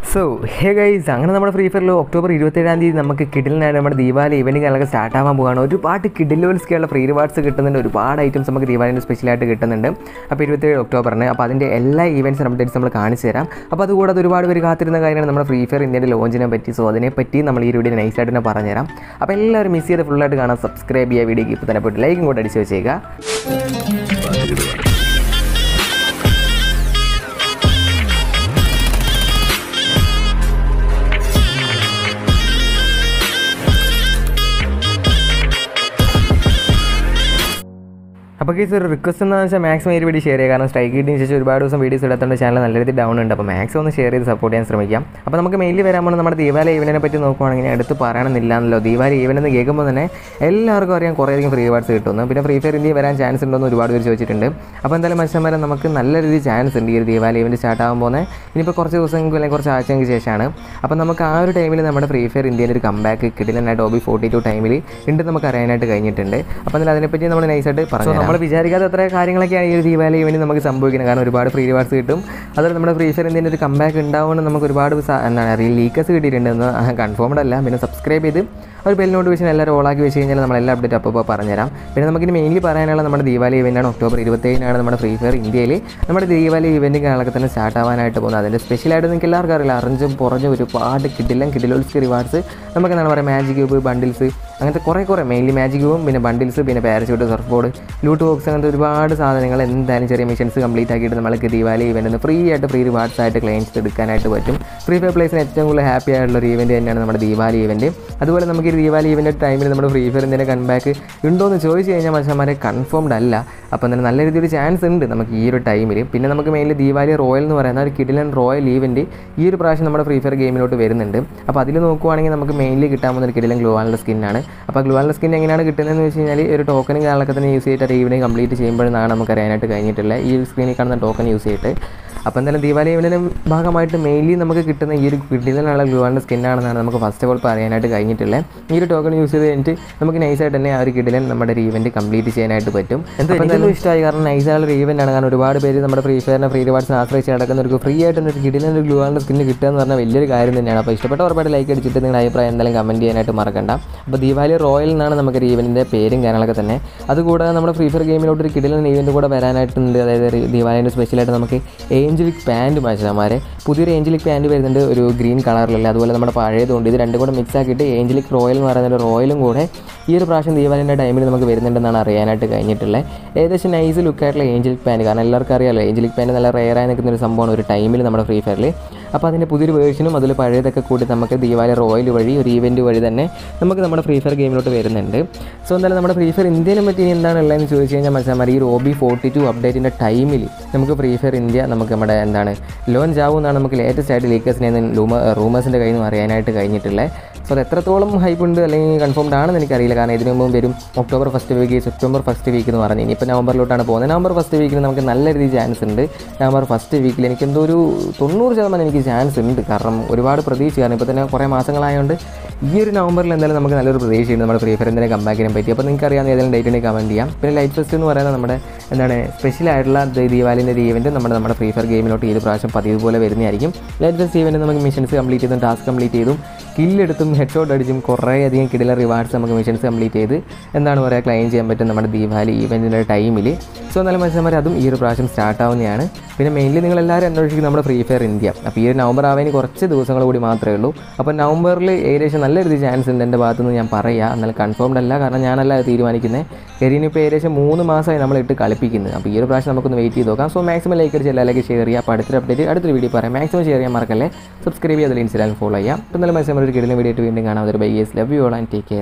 so hey guys അങ്ങനെ നമ്മുടെ free ഫയറിൽ October ഇരുപത്തേഴാം തീയതി നമുക്ക് കിഡിലിനായിട്ട് നമ്മുടെ ദീപാവലി ഇവൻറ്റുകളൊക്കെ സ്റ്റാർട്ട് ആവാൻ പോവുകയാണ് ഒരുപാട് കിഡിലോൽസ്ക്കുള്ള ഫ്രീ റിവാർഡ്സ് കിട്ടുന്നുണ്ട് ഒരുപാട് ഐറ്റംസ് നമുക്ക് ദീപാവലിൻ്റെ സ്പെഷ്യലായിട്ട് കിട്ടുന്നുണ്ട് അപ്പോൾ ഇരുപത്തേഴ് ഒക്ടോബറിന് അപ്പോൾ അതിൻ്റെ എല്ലാ ഈവൻറ്റ്സ് അപ്ഡേറ്റ്സ് നമ്മൾ കാണിച്ചു തരാം അപ്പോൾ അതുകൂടാതെ ഒരുപാട് പേര് കാത്തിരുന്ന കാര്യമാണ് നമ്മുടെ ഫ്രീ ഫയർ ഇന്ത്യയുടെ ലോഞ്ചിനെ പറ്റി സോ അതിനെപ്പറ്റി നമ്മൾ ഈ വീഡിയോ നൈസായിട്ട് തന്നെ പറഞ്ഞുതരാം അപ്പോൾ എല്ലാവരും മിസ് ചെയ്ത് ഫുള്ളായിട്ട് കാണാൻ സബ്സ്ക്രൈബ് ചെയ്യുക വീഡിയോക്ക് ഇപ്പോൾ തന്നെ പോയിട്ട് ലൈക്കും കൂടെ അടിച്ച് വെച്ചേക്കുക അപ്പോൾ കേസ് ഒരു റിക്വസ്റ്റ് എന്ന് വെച്ചാൽ മാക്സിമം ഈ വീഡിയോ ഷെയർ ചെയ്യുക കാരണം സ്ട്രൈക്ക് കിട്ടിയതിന് ശേഷം ഒരുപാട് ദിവസം വീഡിയോസ് ഇടാത്തതുകൊണ്ട് ചാനൽ നല്ല രീതിയിൽ ഡൗൺ ഉണ്ട് അപ്പോൾ മാക്സിമം ഒന്ന് ഷെയർ ചെയ്ത് സപ്പോർട്ട് ചെയ്യാൻ ശ്രമിക്കാം അപ്പോൾ നമുക്ക് മെയിൻലി വരാൻ പോകുന്നത് നമ്മുടെ ദീപാവലി ഈവനിനെ പറ്റി നോക്കുവാണെങ്കിൽ എടുത്ത് പറയണമെന്നില്ലാന്നല്ലോ ദീപാവലി ഈവൻ എന്ന് കേൾക്കുമ്പോൾ തന്നെ എല്ലാവർക്കും അറിയാം കുറേയധികം ഫ്രീ റിവാർഡ്സ് കിട്ടുന്നു പിന്നെ ഫ്രീ ഫയർ ഇന്ത്യ വരാൻ ചാൻസ് ഉണ്ടെന്ന് ഒരുപാട് പേര് ചോദിച്ചിട്ടുണ്ട് അപ്പോൾ എന്തായാലും മനുഷ്യന്മാരെ നമുക്ക് നല്ല രീതിയിൽ ചാൻസ് ഉണ്ട് ഈ ഒരു ദീപാവലി ഈവൻറ്റ് സ്റ്റാർട്ട് ആകാൻ പോകുന്നത് ഇനിയിപ്പോൾ കുറച്ച് ദിവസങ്ങൾക്ക് അല്ലെങ്കിൽ കുറച്ച് ആഴ്ചയ്ക്ക് ശേഷമാണ് അപ്പോൾ നമുക്ക് ആ ഒരു ടൈമിൽ നമ്മുടെ ഫ്രീ ഫയർ ഇന്ത്യയിൽ ഒരു കമ്പാക്ക് കിടിലനായിട്ട് ഒബി ഫോർട്ടി ടു ടൈമിൽ ഉണ്ട് നമുക്ക് അറിയാനായിട്ട് കഴിഞ്ഞിട്ടുണ്ട് അപ്പോൾ എന്തായാലും അതിനെപ്പറ്റി നമ്മൾ നൈസായിട്ട് പറഞ്ഞു നമ്മൾ വിചാരിക്കാത്ത അത്ര കാര്യങ്ങളൊക്കെയാണ് ഈ ഒരു ദീപാവലി ഇവന് നമുക്ക് സംഭവിക്കുന്നത് കാരണം ഒരുപാട് ഫ്രീ റിവാർഡ്സ് കിട്ടും അതുപോലെ നമ്മുടെ ഫ്രീ ഫയർ ഇന്ത്യൻ്റെ ഒരു കമ്പാക്ക് ഉണ്ടാവുമെന്ന് നമുക്ക് ഒരുപാട് സ- എന്താണ് റിയൽ ലീക്കേഴ്സ് കിട്ടിയിട്ടുണ്ടെന്ന് കൺഫേംഡ് അല്ല പിന്നെ സബ്സ്ക്രൈബ് ചെയ്ത് ഒരു ബെൽ നോട്ടിഫിക്കേഷൻ എല്ലാവരും ഓളാക്കി വെച്ച് കഴിഞ്ഞാൽ നമ്മൾ എല്ലാ അപ്ഡേറ്റ് അപ്പോൾ പറഞ്ഞുതരാം പിന്നെ നമുക്കിനി മെയിൻലി പറയാനുള്ള നമ്മുടെ ദീപാവലി ഇവൻ്റാണ് ഒക്ടോബർ ഇരുപത്തേഴിനാണ് നമ്മുടെ ഫ്രീ ഫയർ ഇന്ത്യയിൽ നമ്മുടെ ദീപാവലി ഇവൻറ്റ് കാലൊക്കെ തന്നെ സ്റ്റാർട്ട് ആവാനായിട്ട് പോകുന്നത് അതിൻ്റെ സ്പെഷ്യലായിട്ട് നിങ്ങൾക്ക് എല്ലാവർക്കും അറിയില്ല അറിഞ്ഞും പുറഞ്ഞും ഒരുപാട് കിടിലം കിഡിലോൾസ് റിവാർഡ്സ് നമുക്ക് എന്താണ് പറയുക മാജിക് ക്യൂബ് ബണ്ടിൽസ് അങ്ങനത്തെ കുറേ കുറേ മെയിൻലി മാജിക് ക്യൂബും പിന്നെ ബണ്ടിൽസ് പിന്നെ parachute surf board loot box അങ്ങനത്തെ ഒരുപാട് സാധനങ്ങൾ എന്തായാലും ചെറിയ മിഷൻസ് കംപ്ലീറ്റ് ആക്കിയിട്ട് നമ്മൾക്ക് ദീപാവലി ഇവൻറ്റ് ഫ്രീ ആയിട്ട് ഫ്രീ റിവാർഡ്സ് ആയിട്ട് ക്ലെയിംസ് എടുക്കാനായിട്ട് പറ്റും ഫ്രീ ഫയർ പ്ലേസിന് ഏറ്റവും കൂടുതൽ ഹാപ്പി ആയിട്ടുള്ള ഒരു ഇവൻറ്റ് തന്നെയാണ് നമ്മുടെ ദീപാവലി ഇവൻറ്റ് അതുപോലെ നമുക്ക് ഈ ദീപാവലി ഇവൻ്റെ ടൈമിൽ നമ്മുടെ ഫ്രീ ഫയർ എന്തെങ്കിലും കൺബാക്ക് ഉണ്ടോ എന്ന് ചോദിച്ചു കഴിഞ്ഞാൽ മനുഷ്യന്മാരെ കൺഫേംഡ് അല്ല അപ്പോൾ തന്നെ നല്ല രീതിയിൽ ചാൻസ് ഉണ്ട് നമുക്ക് ഈ ഒരു ടൈമിൽ പിന്നെ നമുക്ക് മെയിൻലി ദീപാവലി റോയൽ എന്ന് പറയുന്ന ഒരു കിഡിലൻ റോയൽ ഈവൻറ്റ് ഈ ഒരു പ്രാവശ്യം നമ്മുടെ ഫ്രീ ഫയർ ഗെയിമിലോട്ട് വരുന്നുണ്ട് അപ്പോൾ അതിൽ നോക്കുവാണെങ്കിൽ നമുക്ക് മെയിൻലി കിട്ടാൻ പോകുന്ന ഒരു കിഡിലൻ ഗ്ലോവാനുള്ള സ്കിന്നാണ് അപ്പോൾ ഗ്ലോവാനുള്ള സ്കിൻ എങ്ങനെയാണ് കിട്ടുന്നതെന്ന് വെച്ച് കഴിഞ്ഞാൽ ഒരു ടോക്കനും കാര്യങ്ങളൊക്കെ തന്നെ യൂസ് ചെയ്തിട്ട് ഈവനിങ് കംപ്ലീറ്റ് ചെയ്യുമ്പോഴാണ് നമുക്ക് അറിയാനായിട്ട് കഴിഞ്ഞിട്ടുള്ളത് ഈ സ്ക്രീനിൽ കാണുന്ന ടോക്കൺ യൂസ് ചെയ്തിട്ട് അപ്പോൾ എന്തായാലും ദീപാവലി ഇവൻ്റെ ഭാഗമായിട്ട് മെയിൻലി നമുക്ക് കിട്ടുന്ന ഈ ഒരു കിഡിലുള്ള ഗ്ലൂവാളിൻ്റെ സ്കിന്നാണെന്നാണ് നമുക്ക് ഫസ്റ്റ് ഓഫ് ഓൾ പറയാനായിട്ട് കഴിഞ്ഞിട്ടുള്ളത് ഈ ഒരു ടോക്കൺ യൂസ് ചെയ്ത് കഴിഞ്ഞിട്ട് നമുക്ക് നൈസായിട്ട് തന്നെ ആ ഒരു കിഡിലൻ നമ്മുടെ ഒരു ഈവൻറ്റ് കംപ്ലീറ്റ് ചെയ്യാനായിട്ട് പറ്റും എന്തായാലും ഇഷ്ടമായി കാരണം നൈസായുള്ള ഒരു ഈവൻ്റ് ആണ് കാരണം ഒരുപാട് പേര് നമ്മുടെ ഫ്രീ ഫയറിനെ ഫ്രീ റിവാർഡ്സിനെ ആശ്രയിച്ച് നടക്കുന്നവർക്ക് ഫ്രീ ആയിട്ട് ഒരു കിഡിലൻ ഒരു ഗ്ലൂവാളിൻ്റെ സ്കിന്ന് കിട്ടുക എന്ന് പറഞ്ഞാൽ വലിയൊരു കാര്യം തന്നെയാണ് അപ്പോൾ ഇഷ്ടപ്പെട്ട ഉറപ്പായിട്ട് ലൈക്ക് അടിച്ചിട്ട് നിങ്ങളുടെ അഭിപ്രായം എന്തായാലും കമൻറ്റ് ചെയ്യാനായിട്ട് മറക്കണ്ട അപ്പോൾ ദീപാവലി റോയൽ എന്നാണ് നമുക്ക് ഒരു ഈവൻറ്റിൻ്റെ പേരും കാര്യങ്ങളൊക്കെ തന്നെ അതുകൂടാതെ നമ്മുടെ ഫ്രീ ഫയർ ഗെയിമിലോട്ട് ഒരു കിഡിലൻ ഈവൻറ്റ് കൂടെ വരാനായിട്ടുണ്ട് അതായത് ഒരു ദീപാവലിൻ്റെ സ്പെഷ്യലായിട്ട് നമുക്ക് ഏഞ്ചലിക് പാൻറ്റ് മനുഷ്യന്മാരെ പുതിയൊരു ഏഞ്ചലിക് പാൻറ്റ് വരുന്നുണ്ട് ഒരു ഗ്രീൻ കളറിലുള്ള അതുപോലെ നമ്മുടെ പഴയതുകൊണ്ട് ഇത് രണ്ടും കൂടെ മിക്സ് ആക്കിയിട്ട് ഏഞ്ചലിക് റോയൽ എന്ന് പറയുന്ന ഒരു റോയലും കൂടെ ഈ ഒരു പ്രാവശ്യം ദീപാവലിൻ്റെ ടൈമിൽ നമുക്ക് വരുന്നുണ്ടെന്നാണ് അറിയാനായിട്ട് കഴിഞ്ഞിട്ടുള്ളത് ഏകദേശം നൈസ് ലുക്ക് ആയിട്ടുള്ള ഏഞ്ചലിക് പാൻറ്റ് കാരണം എല്ലാവർക്കും അറിയാമല്ലോ ഏഞ്ചലിക് പാൻറ്റ് നല്ല റെയറായി നിൽക്കുന്ന ഒരു സംഭവമാണ് ഒരു ടൈമിൽ നമ്മുടെ ഫ്രീ ഫയറിൽ അപ്പോൾ അതിൻ്റെ പുതിയൊരു വേർഷനും അതിൽ പഴയതൊക്കെ കൂടി നമുക്ക് ദീപാവലി റോയൽ വഴി ഒരു ഈവൻറ്റ് വഴി തന്നെ നമുക്ക് നമ്മുടെ ഫ്രീ ഫയർ ഗെയിമിലോട്ട് വരുന്നുണ്ട് സോ എന്തായാലും നമ്മുടെ ഫ്രീ ഫയർ ഇന്ത്യനെ പറ്റി ഇനി എന്താണ് ഉള്ളതെന്ന് ചോദിച്ചു കഴിഞ്ഞാൽ മനസ്സിലാൽ ഈ റോബി ഫോർട്ടി ടു അപ്ഡേറ്റിൻ്റെ ടൈമിൽ നമുക്ക് ഫ്രീ ഫയർ ഇന്ത്യ നമുക്ക് നമ്മുടെ എന്താണ് ലോഞ്ച് ആവും എന്നാണ് നമുക്ക് ലേറ്റസ്റ്റ് ആയിട്ട് ലീക്കേഴ്സിനെ ലൂമ റൂമേഴ്സിൻ്റെ കയ്യിൽ നിന്ന് അറിയാനായിട്ട് കഴിഞ്ഞിട്ടുള്ളത് സോ അത് എത്രത്തോളം ഹൈപ്പ് ഉണ്ട് അല്ലെങ്കിൽ കൺഫേംഡ് ആണെന്ന് എനിക്കറിയില്ല കാരണം ഇതിനു മുമ്പ് വരും October first week September first week എന്ന് പറഞ്ഞു ഇനിയിപ്പോൾ നവംബറിലോട്ടാണ് പോകുന്നത് നവംബർ ഫസ്റ്റ് വീക്കിൽ നമുക്ക് നല്ല രീതിയിൽ ചാൻസ് ഉണ്ട് നവംബർ ഫസ്റ്റ് വീക്കിൽ എനിക്ക് എന്തോ ഒരു തൊണ്ണൂറ് ശതമാനം എനിക്ക് ചാൻസ് ഉണ്ട് കാരണം ഒരുപാട് പ്രതീക്ഷ കാരണം ഇപ്പോൾ തന്നെ കുറേ മാസങ്ങളായതുകൊണ്ട് ഈ ഒരു നവംബറിൽ എന്തായാലും നമുക്ക് നല്ലൊരു പ്രതീക്ഷയുണ്ട് നമ്മുടെ ഫ്രീ ഫയർ എന്തെങ്കിലും കമ്പാക്കിനെ പറ്റി അപ്പോൾ നിങ്ങൾക്ക് അറിയാവുന്ന ഏതെങ്കിലും ഡേറ്റ് ഉണ്ടെങ്കിൽ കമൻറ്റ് ചെയ്യാം പിന്നെ ലൈറ്റ് ഫെസ്റ്റ് എന്ന് പറയുന്നത് നമ്മുടെ എന്താണ് സ്പെഷ്യൽ ആയിട്ടുള്ള ദീപാവലിൻ്റെ ഒരു ഈവൻറ്റ് നമ്മുടെ നമ്മുടെ ഫ്രീ ഫയർ ഗെയിമിലോട്ട് ഈ ഒരു പ്രാവശ്യം പതിവ് പോലെ വരുന്നതായിരിക്കും ലൈറ്റ് ഫെസ്റ്റ് ഈവൻറ്റ് നമുക്ക് മിഷൻസ് കംപ്ലീറ്റ് ചെയ്തും ടാസ്ക് കംപ്ലീറ്റ് ചെയ്തും കില്ലെടുത്തും ഹെഡ് ഷോട്ട് അടിച്ചും കുറേ അധികം കിടില റിവാർഡ്സ് നമുക്ക് മിഷൻസ് കംപ്ലീറ്റ് ചെയ്ത് എന്താണ് പറയുക ക്ലെയിം ചെയ്യാൻ പറ്റും നമ്മുടെ ദീപാവലി ഈവൻറ്റിൻ്റെ ടൈമിൽ സോ എന്നാലും മനുഷ്യന്മാർ അതും ഈ ഒരു പ്രാവശ്യം സ്റ്റാർട്ട് ആവുന്നതാണ് പിന്നെ മെയിൻലി നിങ്ങൾ എല്ലാവരും അന്വേഷിക്കുന്നത് നമ്മുടെ ഫ്രീ ഫയർ ഇന്ത്യ അപ്പോൾ ഈ ഒരു നവംബർ ആവാൻ കുറച്ച് ദിവസങ്ങൾ കൂടി മാത്രമേ ഉള്ളൂ അപ്പോൾ നവംബറിൽ ഏകദേശം നല്ല രീതിയിൽ ചാൻസ് ഉണ്ട് എൻ്റെ ഭാഗത്തു നിന്ന് ഞാൻ പറയാം എന്നാൽ കൺഫേംഡ് അല്ല കാരണം ഞാനല്ല അത് തീരുമാനിക്കുന്നത് കരിയന് ഇപ്പോൾ ഏകദേശം മൂന്ന് മാസമായി നമ്മൾ ഇട്ട് കളിപ്പിക്കുന്നത് അപ്പോൾ ഈ ഒരു പ്രാവശ്യം നമുക്കൊന്ന് വെയിറ്റ് ചെയ്ത് നോക്കാം സോ മാക്സിമം ലൈക്ക് അടിച്ച് എല്ലാവരും ഷെയർ ചെയ്യുക അപ്പോൾ അടുത്തൊരു അപ്ഡേറ്റ് അടുത്തൊരു വീഡിയോ പറയാം മാക്സിമം ഷെയർ ചെയ്യാൻ മറക്കല്ലേ സബ്സ്ക്രൈബ് ചെയ്ത് അതിൽ ഇൻസ്റ്റാഗ്രാം ഫോളോ ചെയ്യാം അപ്പോൾ നല്ല മനസ്സിലാൻ ഒരു കിടന്ന വീഡിയോ ആയിട്ട് വീണ്ടും കാണാം അതൊരു bye guys love you all and take care